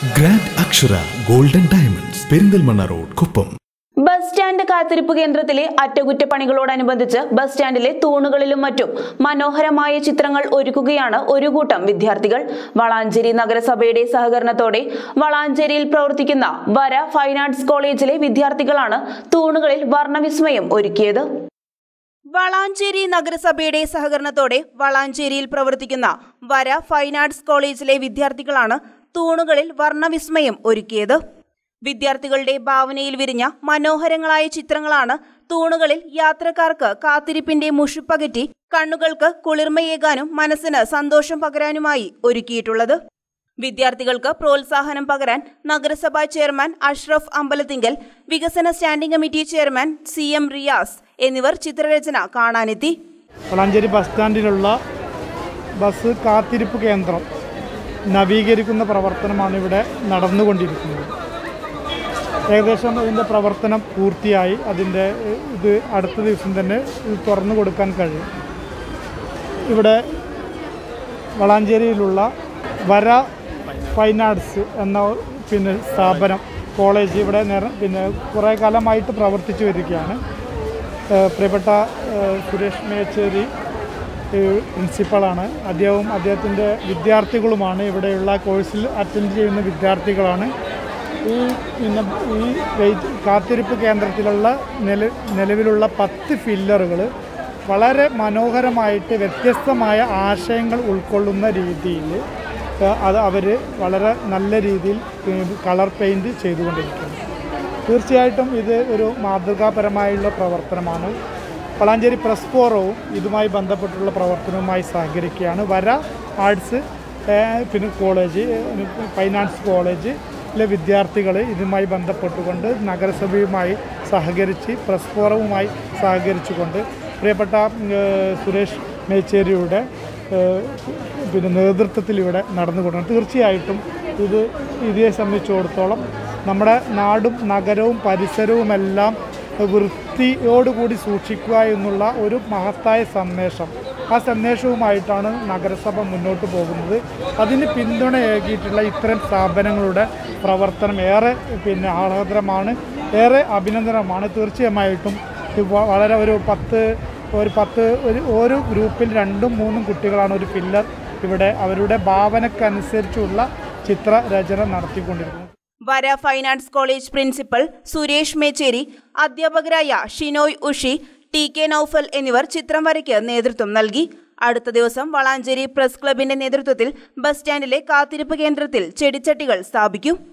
grand Akshara golden diamonds Perinthalmanna road Kuppam bus stand കാത്തിരിപ്പ് കേന്ദ്രത്തിലെ അറ്റകുറ്റപ്പണികളോടനുബന്ധിച്ച് bus സ്റ്റാൻഡിലെ തൂണുകളിലും മറ്റും മനോഹരമായ ചിത്രങ്ങൾ ഒരുക്കുകയാണ് ഒരു കൂട്ടം വിദ്യാർത്ഥികൾ വളാഞ്ചേരി നഗരസഭയുടെ സഹകരണത്തോടെ വളാഞ്ചേരിയിൽ പ്രവർത്തിക്കുന്ന വര ഫൈൻ ആർട്സ് കോളേജിലെ വിദ്യാർത്ഥികളാണ് തൂണുകളിൽ വർണ്ണവിസ്മയം ഒരുക്കിയത് വളാഞ്ചേരി നഗരസഭയുടെ സഹകരണത്തോടെ വളാഞ്ചേരിയിൽ പ്രവർത്തിക്കുന്ന വര ഫൈൻ ആർട്സ് കോളേജിലെ വിദ്യാർത്ഥികളാണ് തൂണുകളിൽ വർണ്ണവിസ്മയം ഒരുക്കിയത് വിദ്യാർത്ഥികളുടെ ഭാവനയിൽ വിരിഞ്ഞ മനോഹരങ്ങളായ ചിത്രങ്ങളാണ് തൂണുകളിൽ യാത്രക്കാർക്ക് കാത്തിരിപ്പിന്റെ മുഷിപ്പകറ്റി കണ്ണുകൾക്ക് കുളിർമയേകാനും മനസ്സിന് സന്തോഷം പകരാനുമായി ഒരുക്കിയിട്ടുള്ളത് വിദ്യാർത്ഥികൾക്ക് പ്രോത്സാഹനം പകരാൻ നഗരസഭാ ചെയർമാൻ അഷ്റഫ് അമ്പലത്തിങ്കൽ വികസന standing committee chairman C M Riyas എന്നിവർ ചിത്രരചന കാണാനെത്തി വളാഞ്ചേരി ബസ് സ്റ്റാൻഡിലുള്ള ബസ് കാത്തിരിപ്പ് കേന്ദ്രം നവീകരിക്കുന്ന പ്രവർത്തനമാണ് ഇവിടെ നടന്നുകൊണ്ടിരിക്കുന്നത് ഏകദേശം അതിൻ്റെ പ്രവർത്തനം പൂർത്തിയായി അതിൻ്റെ ഏഹ്, ഇത് അടുത്ത ദിവസം തന്നെ ഇത് തുറന്നു കൊടുക്കാൻ കഴിയും ഇവിടെ വളാഞ്ചേരിയിലുള്ള വര ഫൈൻ ആർട്സ് എന്ന പിന്നെ സ്ഥാപനം കോളേജ് ഇവിടെ നേര പിന്നെ കുറേ കാലമായിട്ട് പ്രവർത്തിച്ചു വരികയാണ് ഏഹ് പ്രിയപ്പെട്ട ഏഹ് സുരേഷ് മേച്ചേരി ഏഹ് പ്രിൻസിപ്പളാണ് അദ്ദേഹവും അദ്ദേഹത്തിൻ്റെ വിദ്യാർത്ഥികളുമാണ് ഇവിടെയുള്ള കോഴ്സിൽ അറ്റൻഡ് ചെയ്യുന്ന വിദ്യാർത്ഥികളാണ് ഈ പിന്നെ ഈ വെയിറ്റ് കാത്തിരിപ്പ് കേന്ദ്രത്തിലുള്ള നില നിലവിലുള്ള പത്ത് ഫില്ലറുകൾ വളരെ മനോഹരമായിട്ട് വ്യത്യസ്തമായ ആശയങ്ങൾ ഉൾക്കൊള്ളുന്ന രീതിയിൽ ഏഹ് അത് അവർ വളരെ നല്ല രീതിയിൽ ഏഹ് കളർ പെയിൻറ് ചെയ്തുകൊണ്ടിരിക്കുന്നു തീർച്ചയായിട്ടും ഇത് ഒരു മാതൃകാപരമായുള്ള പ്രവർത്തനമാണ് വളാഞ്ചേരി പ്രസ് ഫോറവും ഇതുമായി ബന്ധപ്പെട്ടുള്ള പ്രവർത്തനവുമായി സഹകരിക്കുകയാണ് വര ആർട്സ് ഏഹ് പിന്നെ കോളേജ് ഏഹ് ഫൈൻ ആർട്സ് കോളേജിലെ വിദ്യാർത്ഥികൾ ഇതുമായി ബന്ധപ്പെട്ടുകൊണ്ട് നഗരസഭയുമായി സഹകരിച്ച് പ്രസ് ഫോറവുമായി സഹകരിച്ചുകൊണ്ട് പ്രിയപ്പെട്ട ഏഹ് സുരേഷ് മേച്ചേരിയുടെ ഏഹ് പിന്നെ നേതൃത്വത്തിൽ ഇവിടെ നടന്നുകൊണ്ടാണ് തീർച്ചയായിട്ടും ഇത് ഇതിനെ സംബന്ധിച്ചിടത്തോളം നമ്മുടെ നാടും നഗരവും പരിസരവുമെല്ലാം വൃത്തിയോടുകൂടി സൂക്ഷിക്കുക എന്നുള്ള ഒരു മഹത്തായ സന്ദേശം ആ സന്ദേശവുമായിട്ടാണ് നഗരസഭ മുന്നോട്ട് പോകുന്നത് അതിന് പിന്തുണയേകിയിട്ടുള്ള ഇത്തരം സ്ഥാപനങ്ങളുടെ പ്രവർത്തനം ഏറെ പിന്നെ ആഹ്ലാദകരമാണ് ഏറെ അഭിനന്ദനമാണ് തീർച്ചയായിട്ടും ഇത് വ- വളരെ ഒരു പത്ത് ഒരു പത്ത് ഒരു ഓരോ ഗ്രൂപ്പിൽ രണ്ടും മൂന്നും കുട്ടികളാണ് ഒരു പില്ലർ ഇവിടെ അവരുടെ ഭാവനക്കനുസരിച്ചുള്ള ചിത്രരചന നടത്തിക്കൊണ്ടിരിക്കുന്നത് Vara fine arts college principal Suresh Mecheri അധ്യാപകരായ ഷിനോയ് ഉഷി ടി കെ നൌഫൽ എന്നിവർ ചിത്രം വരയ്ക്ക് നേതൃത്വം നൽകി അടുത്ത ദിവസം വളാഞ്ചേരി പ്രസ് ക്ലബിന്റെ നേതൃത്വത്തിൽ ബസ് സ്റ്റാൻഡിലെ കാത്തിരിപ്പ് കേന്ദ്രത്തിൽ ചെടിച്ചട്ടികൾ സ്ഥാപിക്കും